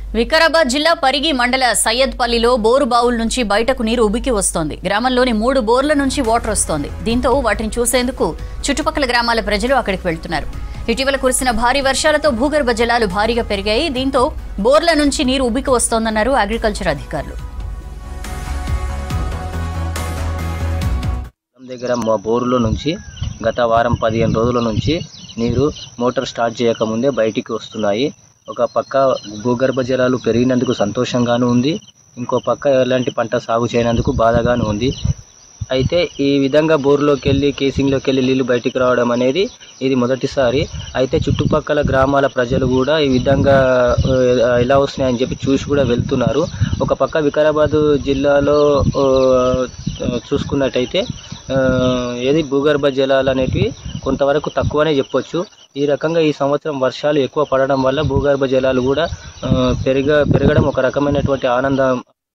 వికారాబాద్ జిల్లా పరిగి మండల సయ్యద్పల్లిలో బోరు బావుల నుంచి బయటకు నీరు ఉబికి వస్తోంది గ్రామంలోని మూడు బోర్ల నుంచి వాటర్ వస్తోంది దీంతో వాటిని చూసేందుకు చుట్టుపక్కల గ్రామాల ప్రజలు అక్కడికి వెళ్తున్నారు ఇటీవల కురిసిన భారీ వర్షాలతో భూగర్భ జలాలు భారీగా పెరిగాయి దీంతో బోర్ల నుంచి నీరు ఉబికి వస్తోందన్నారు అగ్రికల్చర్ అధికారులు పొలం దగ్గర మా బోరులో నుంచి గత వారం పదిహేను రోజుల నుంచి నీరు మోటార్ స్టార్ట్ చేయకముందే బయటికి వస్తున్నాయి ఒక పక్క భూగర్భ జలాలు పెరిగినందుకు సంతోషంగాను ఉంది ఇంకో పక్క ఎలాంటి పంట సాగు చేయనందుకు బాధగాను ఉంది అయితే ఈ విధంగా బోరులోకి వెళ్ళి కేసింగ్లోకి వెళ్ళి నీళ్ళు బయటికి రావడం అనేది ఇది మొదటిసారి అయితే చుట్టుపక్కల గ్రామాల ప్రజలు కూడా ఈ విధంగా ఆ, ఎలా వస్తున్నాయని చెప్పి చూసి కూడా వెళ్తున్నారు ఒక పక్క వికారాబాద్ జిల్లాలో ఆ, చూసుకున్నట్టయితే ఆ, ఏది భూగర్భ జలాలు అనేటివి కొంతవరకు తక్కువనే చెప్పొచ్చు ఈ రకంగా ఈ సంవత్సరం వర్షాలు ఎక్కువ పడడం వల్ల భూగర్భ జలాలు కూడా ఆ, పెరిగ పెరగడం ఒక రకమైనటువంటి ఆనందం